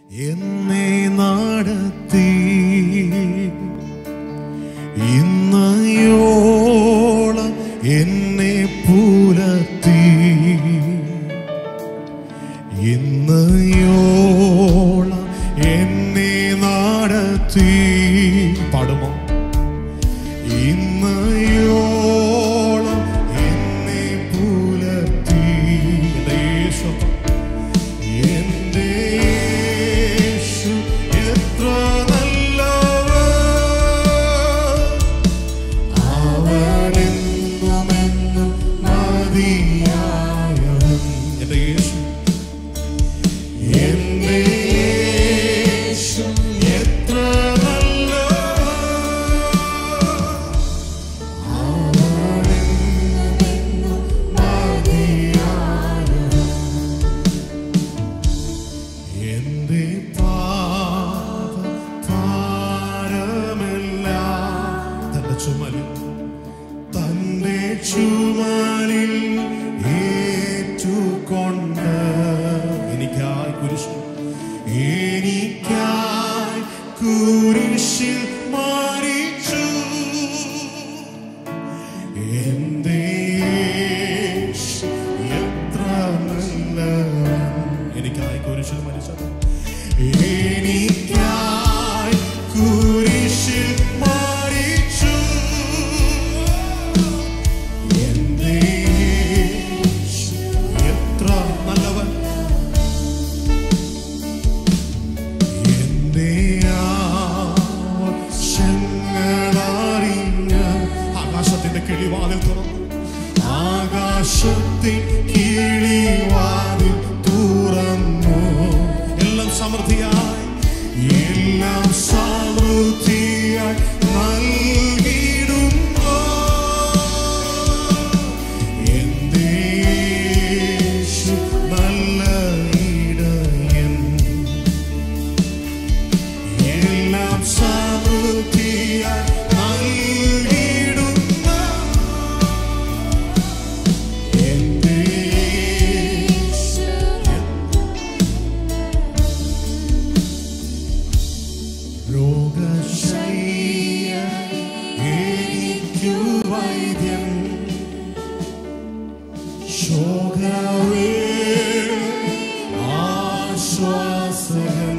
എന്നെ നടത്തി ഇന്നയോളം എന്നെ പുലർത്തി ഇന്നയോളം എന്നെ നടത്തി പാടുമോ ഇന്നയോളം എന്നെ പുലർത്തി എന്റെ യേശു എന്റെ യേശു എത്ര നല്ലവൻ അവനെന്നുമെന്നും മതിയായവൻ എന്റെ യേശു എന്റെ യേശു എത്ര നല്ലവൻ അവനെന്നുമെന്നും മതിയായവൻ എന്റെ പാപ ഭാരമെല്ലാം തന്റെ ചുമലിൽ തന്റെ ചുമലിൽ ഏറ്റുകൊണ്ട് എനിക്കായി കുരിശ് എനിക്കായി കുരിശിൽ മരിച്ചു എന്റെ യേശു എത്ര നല്ലവൻ എനിക്കായി കുരിശിൽ മരിച്ചത് എനിക്കായി കുരിശിൽ മരിച്ചു എന്റെ യേശു എത്ര നല്ലവൻ എന്റെ ആവശ്യങ്ങളറിഞ്ഞ് ആകാശത്തിന്റെ കിളിവാതിൽ തുറന്നു ആകാശത്തിൻ കിളിവാതിൽ തുറന്നു എല്ലാം സമൃദ്ധിയായി എല്ലാം സമൃദ്ധിയായി നൽകിയിടുന്നു എന്റെ യേശു നല്ല ഇടയൻ എല്ലാം സമൃദ്ധിയായി നൽകിയിടുന്ന എന്റെ യേശു രോഗശയ്യ എനിക്കു വൈദ്യൻ ശോകവേള ആശ്വാസകൻ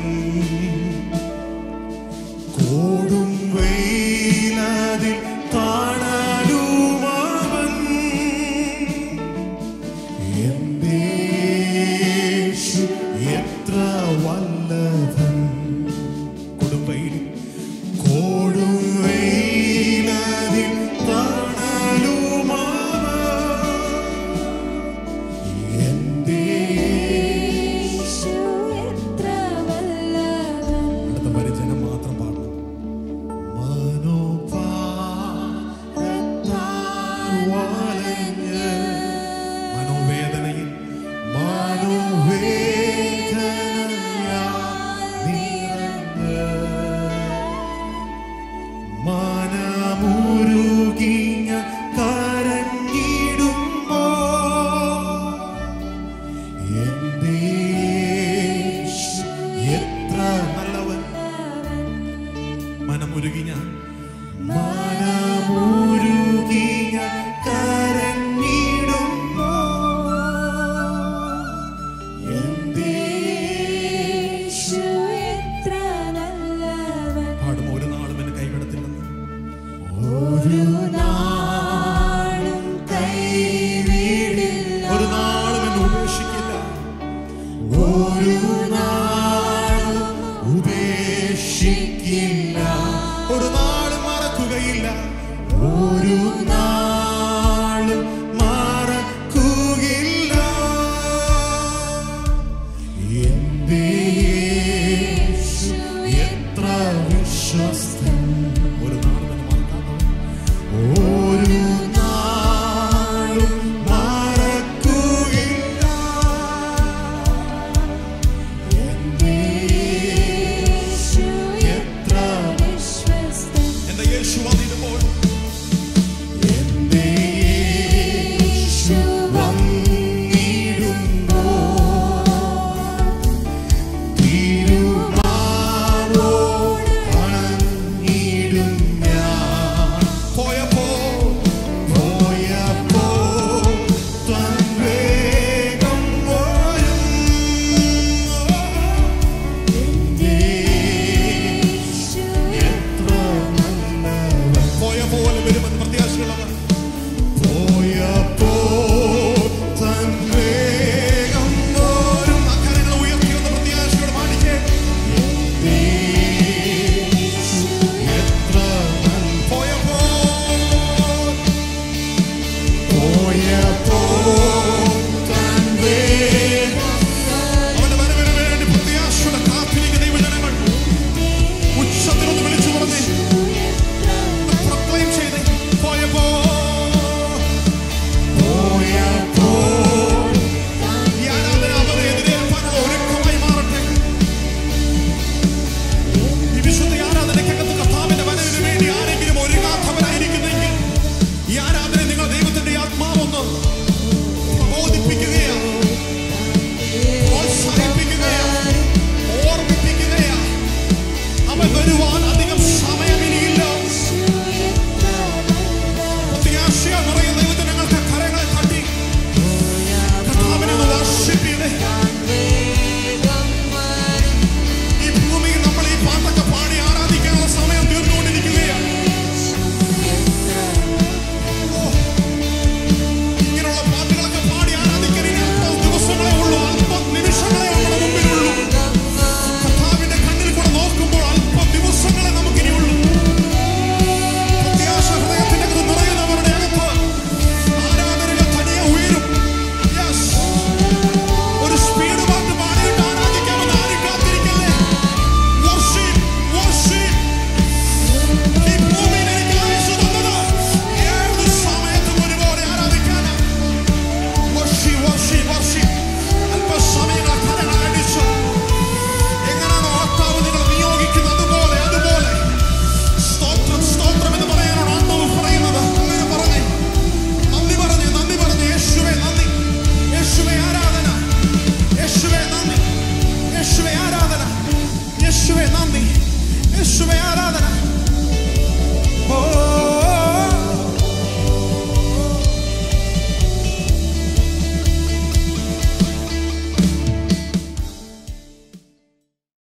കോടും വെയിലതിൽ കാണാനുമാവൻ എന്റെ യേശു എത്ര വല്ലഭൻ കൊടും വെയിൽ കോടും വെയിലതിൽ കാണാനുമാവൻ എന്റെ യേശു അടുത്ത പരിചയം മാത്രം പാടണം മനോഭാരത്താൽ വലഞ്ഞ് മനോവേദനയിൽ മനോവേദനയാൽ നിറഞ്ഞ് മനമുരുകിഞ്ഞ കരഞ്ഞിടുമ്പോൾ എന്റെ യേശു എത്ര നല്ലവൻ മനമുരുകി ഞാൻ മനമുരുകി ഞാൻ കരഞ്ഞിടുമ്പോ എന്റെ യേശു പാടും ഒരു നാളും എന്നെ കൈവിടത്തില്ലെന്ന് ഒരു നാളും കൈവിടില്ല ഒരു നാളും എന്നെ ഉപേക്ഷിക്കില്ല ഒരു